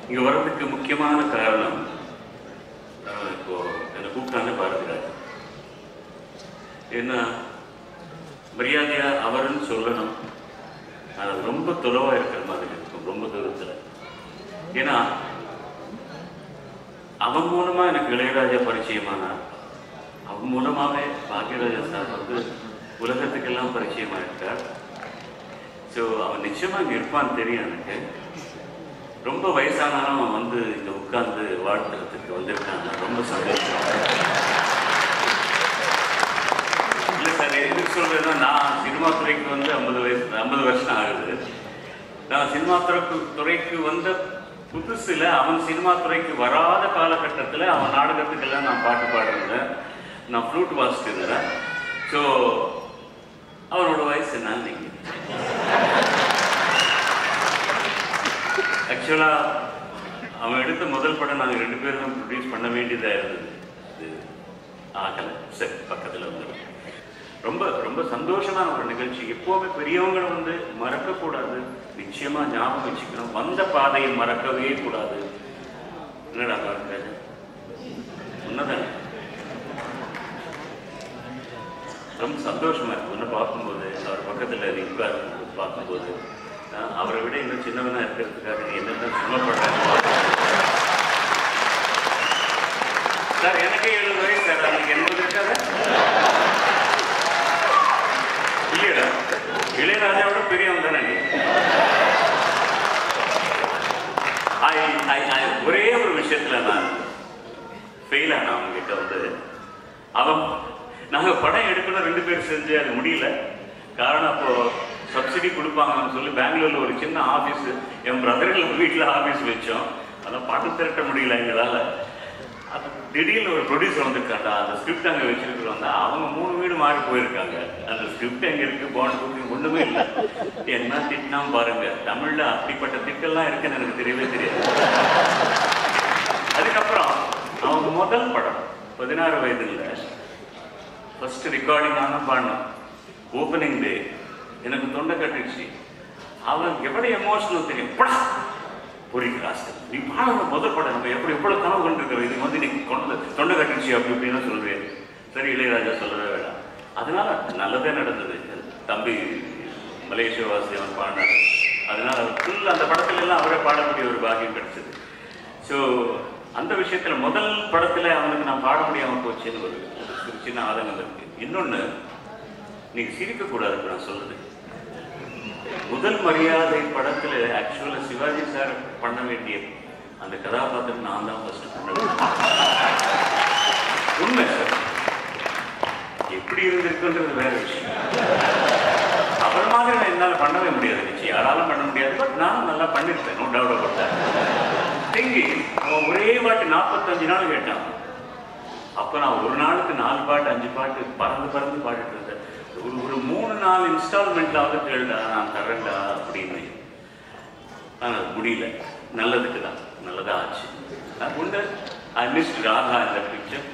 இங்க வர்றதுக்கு முக்கியமான காரணம் அஹ், இப்போ என்னை கூப்பிட்டாங்க பாரதிராஜ் ஏன்னா மரியாதையா அவருன்னு சொல்லணும் அது ரொம்ப தொலைவா இருக்கிற மாதிரி இருக்கும் ரொம்ப தூரத்துல ஏன்னா அவன் மூலமா எனக்கு இளையராஜா பரிச்சயமானார் அவன் மூலமாவே பாக்யராஜா சார் வந்து உலகத்துக்கெல்லாம் பரிச்சயமாயிருக்கார் ஸோ அவன் நிச்சயமா இங்க இருப்பான்னு தெரியும் எனக்கு ரொம்ப வயசானாலும் அவன் வந்து இங்க உட்கார்ந்து வாழ்த்துறதுக்கு வந்திருக்காங்க ரொம்ப சந்தோஷம் இல்ல சார் எதுக்கு சொல்றேன்னா நான் சினிமா துறைக்கு வந்து ஐம்பது வயசு ஐம்பது வருஷம் ஆகுது நான் சினிமா துறைக்கு துறைக்கு வந்த புதுசுல அவன் சினிமா துறைக்கு வராத காலகட்டத்துல அவன் நாடகத்துக்கெல்லாம் நான் பாட்டு பாடிருந்தேன் நான் ஃப்ளூட் வாசிட்டு இருந்தேன் ஸோ அவனோட வயசு என்ன நீங்க ஆக்சுவலா அவன் எடுத்த முதல் படம் நாங்கள் ரெண்டு பேரும் ப்ரொடியூஸ் பண்ண வேண்டியதா இருந்தது இது ஆகலை சரி பக்கத்துல வந்து ரொம்ப ரொம்ப சந்தோஷமான ஒரு நிகழ்ச்சி எப்போவுமே பெரியவங்களை வந்து மறக்கக்கூடாது நிச்சயமா ஞாபகம் வச்சுக்கணும் வந்த பாதையை மறக்கவே கூடாது என்னடா பாருங்க உன்னதானே ரொம்ப சந்தோஷமா இருக்கு உன்னை பார்க்கும்போது அவர் பக்கத்துல நீ உட்கார் பார்க்கும்போது ஆஹ், அவரை விட இன்னும் சின்னவனா இருக்கிறதுக்காக நீ என்னென்ன சிரமப்படுற சார் எனக்கே எழுபது வயசு சார் அவனுக்கு எண்பது இருக்காது இல்லையடா இளையராஜாவோட பெரியவன் தானே நீ I- I- I- ஒரே ஒரு விஷயத்துல நான் ஃபெயில் ஆன அவங்க கிட்ட வந்து அவன் நாங்க படம் எடுக்கணும் ரெண்டு பேரும் செஞ்சு அது முடியல காரணம் அப்போ சப்சிடி கொடுப்பாங்கன்னு சொல்லி பெங்களூர்ல ஒரு சின்ன ஆபீஸ் என் பிரதர்கள் வீட்டுல ஆபீஸ் வச்சோம் அதான் படம் திரட்ட முடியல எங்களால அது திடீர்னு ஒரு ப்ரொடியூசர் வந்திருக்காண்டா அந்த ஸ்கிரிப்ட் அங்க வச்சிருக்கிறோம் அவங்க மூணு வீடு மாறி போயிருக்காங்க அந்த ஸ்கிரிப்ட் எங்க இருக்கு பாண்ட் புக்கிங் ஒண்ணுமே இல்லை என்ன திட்டினாம பாருங்க தமிழ்ல அப்படிப்பட்ட திட்டெல்லாம் இருக்குன்னு எனக்கு தெரியவே தெரியாது அதுக்கப்புறம் அவங்க முதல் படம் பதினாறு வயதுல ஃபர்ஸ்ட் ரெக்கார்டிங் நானும் பாடினேன் ஓப்பனிங் டே எனக்கு தொண்டை கட்டிடுச்சு அவன் எவ்வளவு எமோஷனல் தெரியும் படா பொறிக்கு ராஸ்கல் நீ பாடணும் முதல் படம் நம்ம எப்படி எவ்வளவு கனவு கொண்டிருக்கிற இது வந்து நீ கொண்டு தொண்டை கட்டிடுச்சு அப்படி இப்படின்னு சொல்றேன் சரி இளையராஜா சொல்லவே வேண்டாம் அதனால நல்லதே நடந்தது தம்பி மலேசிய வாசி அவன் பாடினார் அதனால ஃபுல் அந்த படத்துல எல்லாம் அவரே பாடக்கூடிய ஒரு பாக்கியம் கிடைச்சது ஸோ அந்த விஷயத்துல முதல் படத்துல அவனுக்கு நான் பாட முடியாம போச்சுன்னு ஒரு ஒரு சின்ன ஆதங்கம் இருக்கு இன்னொன்னு நீங்க சிரிக்க கூடாது நான் சொல்றது முதல் மரியாதை படத்துல ஆக்சுவலா சிவாஜி சார் பண்ண வேண்டிய அந்த கதாபாத்திரம் நான் தான் ஃபர்ஸ்ட் பண்ண வேண்டியது. உண்மை சார் எப்படி இருந்திருக்குன்றது வேற விஷயம் அவர் மாதிரி நான் என்னால பண்ணவே முடியாது நிச்சயம் யாராலும் பண்ண முடியாது பட் நானும் நல்லா பண்ணிருப்பேன் நோ டவுட் about திங்கி அவன் ஒரே பாட்டு நாற்பத்தஞ்சு நாள் கேட்டான் அப்ப நான் ஒரு நாளுக்கு நாலு பாட்டு அஞ்சு பாட்டு பறந்து பறந்து பாடிட்டு இருந்தேன் ஒரு ஒரு மூணு நாலு இன்ஸ்டால்மெண்ட்லாவது கேளுடா நான் தரேன்டா அப்படின்னு ஆனா அது முடியல நல்லதுக்கு தான் நல்லதா ஆச்சு நான் உண்டு ஐ மிஸ்ட் ராதா இந்த பிக்சர்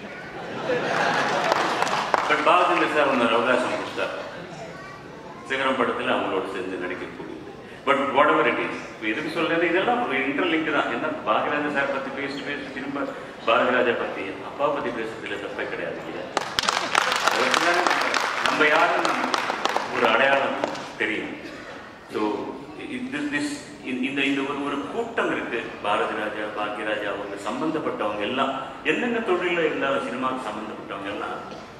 பட் பாலச்சந்திர சார் ஒன்று அவகாசம் கொடுத்தார் சிகரம் படத்தில் அவங்களோட சேர்ந்து நடிக்கக்கூடியது but whatever it is எதுக்கு சொல்றது இதெல்லாம் ஒரு இன்டர்லிங்க் தான் என்ன பாரதிராஜா சார் பத்தி பேசிட்டு பேசி திரும்ப பாரதிராஜா பத்தி அப்பா பத்தி பேசுறதுல தப்பே கிடையாது இல்லையா அவருக்கு தானே நம்ம- நம்ம யாரும் நம்ம ஒரு அடையாளம் தெரியும் ஸோ திஸ் இந்த இந்த ஒரு ஒரு கூட்டம் இருக்கு பாரதி ராஜா பாக்யராஜா அவங்க சம்பந்தப்பட்டவங்க எல்லாம் என்னென்ன தொழில இருந்தாலும் சினிமாவுக்கு சம்பந்தப்பட்டவங்க எல்லாம்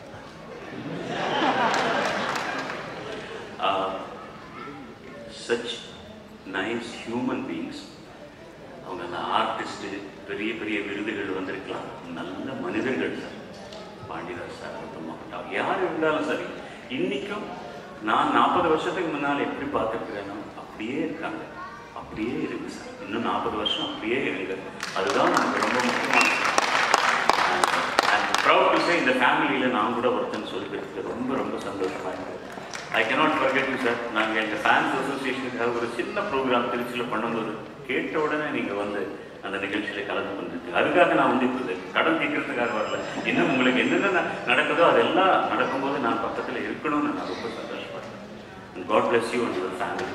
சச் நைஸ் ஹியூமன் பீயிங்ஸ் அவங்க அந்த ஆர்டிஸ்ட் பெரிய பெரிய விருதுகள் வந்திருக்கலாம் நல்ல மனிதர்கள் சார் பாண்டியராஜ் சார் ஆகட்டும் யார் இருந்தாலும் சரி இன்னைக்கும் நான் நாற்பது வருஷத்துக்கு முன்னால் எப்படி பார்த்துருக்கிறேனோ அப்படியே இருக்காங்க அப்படியே இருக்கு சார் இன்னும் நாற்பது வருஷம் அப்படியே இருக்கு அதுதான் நமக்கு ரொம்ப முக்கியமானது ப்ரௌட் டு சே இந்த ஃபேமிலியில் நான் கூட ஒருத்தன் சொல்லிக்கிறதுக்கு ரொம்ப ரொம்ப சந்தோஷமா இருக்கு I cannot forget you sir நாங்கள் எங்கள் ஃபேன்ஸ் அசோசியேஷனுக்காக ஒரு சின்ன ப்ரோக்ராம் திருச்சியில் பண்ணும்போது கேட்ட உடனே நீங்கள் வந்து அந்த நிகழ்ச்சியில் கலந்து கொண்டிருக்கு அதுக்காக நான் வந்து இப்போ கடன் தீர்க்கிறதுக்காக வரல இன்னும் உங்களுக்கு என்னென்ன நடக்குதோ அதெல்லாம் நடக்கும்போது நான் பக்கத்தில் இருக்கணும்னு நான் ரொம்ப சந்தோஷப்படுறேன் God bless you and your family